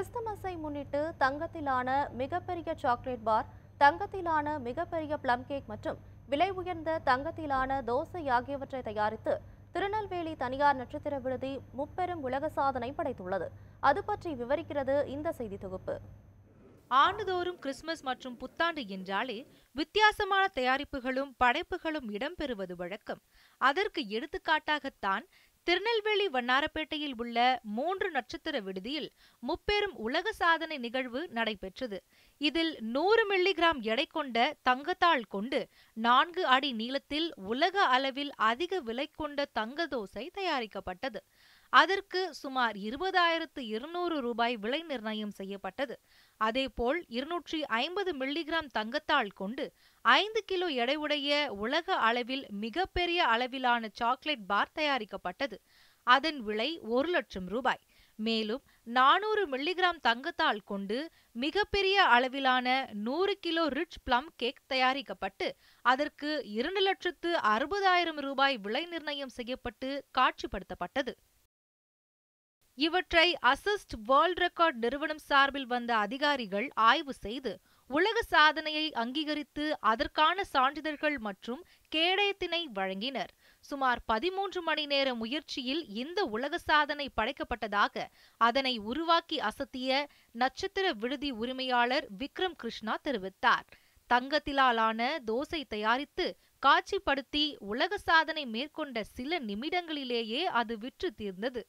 கிறிஸ்துமஸை முன்னிட்டு தங்கத்திலான மிகப்பெரிய chocolate bar தங்கத்திலான மிகப்பெரிய பிளம் கேக் மற்றும் விலை உயர்ந்த தங்கத்திலான தோசை ஆகியவற்றை தயாரித்து திருநெல்வேலி தனியார் நட்சத்திர விடுதி முப்பெரும் உலக சாதனை படைத்துள்ளது அது பற்றி விவரிக்கிறது இந்த செய்தி தொகுப்பு ஆண்டுதோறும் கிறிஸ்துமஸ் மற்றும் புத்தாண்டு என்றாலே வித்தியாசமான தயாரிப்புகளும் படைப்புகளும் இடம்பெறுவது வழக்கம் அதற்கு எடுத்துக்காட்டாகத்தான் திருநெல்வேலி வண்ணாரப்பேட்டையில் உள்ள மூன்று நட்சத்திர விடுதியில் முப்பெரும் உலக சாதனை நிகழ்வு நடைபெற்றது இதில் நூறு மில்லிகிராம் எடை கொண்ட தங்கத்தாள் கொண்டு நான்கு அடி நீளத்தில் உலக அளவில் அதிக விலை கொண்ட தங்க தோசை தயாரிக்கப்பட்டது அதற்கு சுமார் இருபதாயிரத்து இருநூறு ரூபாய் விலை நிர்ணயம் செய்யப்பட்டது அதேபோல் இருநூற்றி ஐம்பது மில்லிகிராம் தங்கத்தாள் கொண்டு ஐந்து கிலோ எடையுடைய உலக அளவில் மிகப்பெரிய அளவிலான சாக்லேட் பார் தயாரிக்கப்பட்டது அதன் விலை ஒரு லட்சம் ரூபாய் மேலும் நானூறு மில்லிகிராம் தங்கத்தாள் கொண்டு மிகப்பெரிய அளவிலான நூறு கிலோ ரிச் பிளம் கேக் தயாரிக்கப்பட்டு அதற்கு இரண்டு லட்சத்து அறுபதாயிரம் ரூபாய் விலை நிர்ணயம் செய்யப்பட்டு காட்சிப்படுத்தப்பட்டது இவற்றை அசிஸ்ட் வேர்ல்ட் ரெக்கார்ட் நிறுவனம் சார்பில் வந்த அதிகாரிகள் ஆய்வு செய்து உலக சாதனையை அங்கீகரித்து அதற்கான சான்றிதழ்கள் மற்றும் கேடயத்தினை வழங்கினர் சுமார் பதிமூன்று மணி நேர முயற்சியில் இந்த உலக சாதனை படைக்கப்பட்டதாக அதனை உருவாக்கி அசத்திய நட்சத்திர விடுதி உரிமையாளர் விக்ரம் கிருஷ்ணா தெரிவித்தார் தங்கத்திலாலான தோசை தயாரித்து காட்சிப்படுத்தி உலக சாதனை மேற்கொண்ட சில நிமிடங்களிலேயே அது விற்று தீர்ந்தது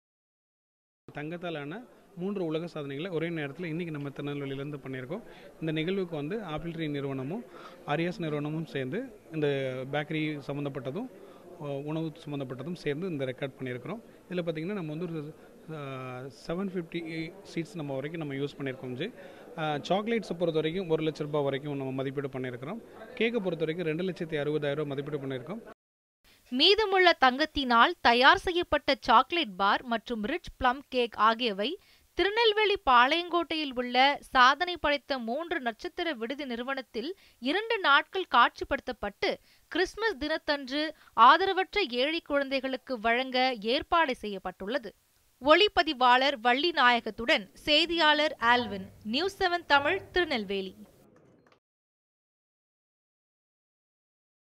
தங்கத்தாலான மூன்று உலக சாதனைகளை ஒரே நேரத்தில் இன்றைக்கி நம்ம திருநெல்வேலியிலேருந்து பண்ணியிருக்கோம் இந்த நிகழ்வுக்கு வந்து ஆப்பிள் ட்ரீ நிறுவனமும் ஆரியாஸ் நிறுவனமும் சேர்ந்து இந்த பேக்கரி சம்மந்தப்பட்டதும் அஹ், உணவு சம்மந்தப்பட்டதும் சேர்ந்து இந்த ரெக்கார்ட் பண்ணியிருக்கிறோம் இதில் பார்த்திங்கன்னா நம்ம வந்து ஒரு செவன் ஃபிஃப்டி சீட்ஸ் நம்ம வரைக்கும் நம்ம யூஸ் பண்ணியிருக்கோம் ஜி சாக்லேட்ஸை பொறுத்த வரைக்கும் ஒரு லட்ச ரூபாய் வரைக்கும் நம்ம மதிப்பீடு பண்ணியிருக்கிறோம் கேக்கை பொறுத்த வரைக்கும் ரெண்டு லட்சத்தி அறுபதாயிரம் மதிப்பீடு பண்ணியிருக்கோம் மீதமுள்ள தங்கத்தினால் தயார் செய்யப்பட்ட சாக்லேட் பார் மற்றும் ரிச் பிளம் கேக் ஆகியவை திருநெல்வேலி பாளையங்கோட்டையில் உள்ள சாதனை படைத்த மூன்று நட்சத்திர விடுதி நிறுவனத்தில் இரண்டு நாட்கள் காட்சிப்படுத்தப்பட்டு கிறிஸ்துமஸ் தினத்தன்று ஆதரவற்ற ஏழை குழந்தைகளுக்கு வழங்க ஏற்பாடு செய்யப்பட்டுள்ளது ஒளிப்பதிவாளர் வள்ளி நாயகத்துடன் செய்தியாளர் Alvin news seven Tamil Tirunelveli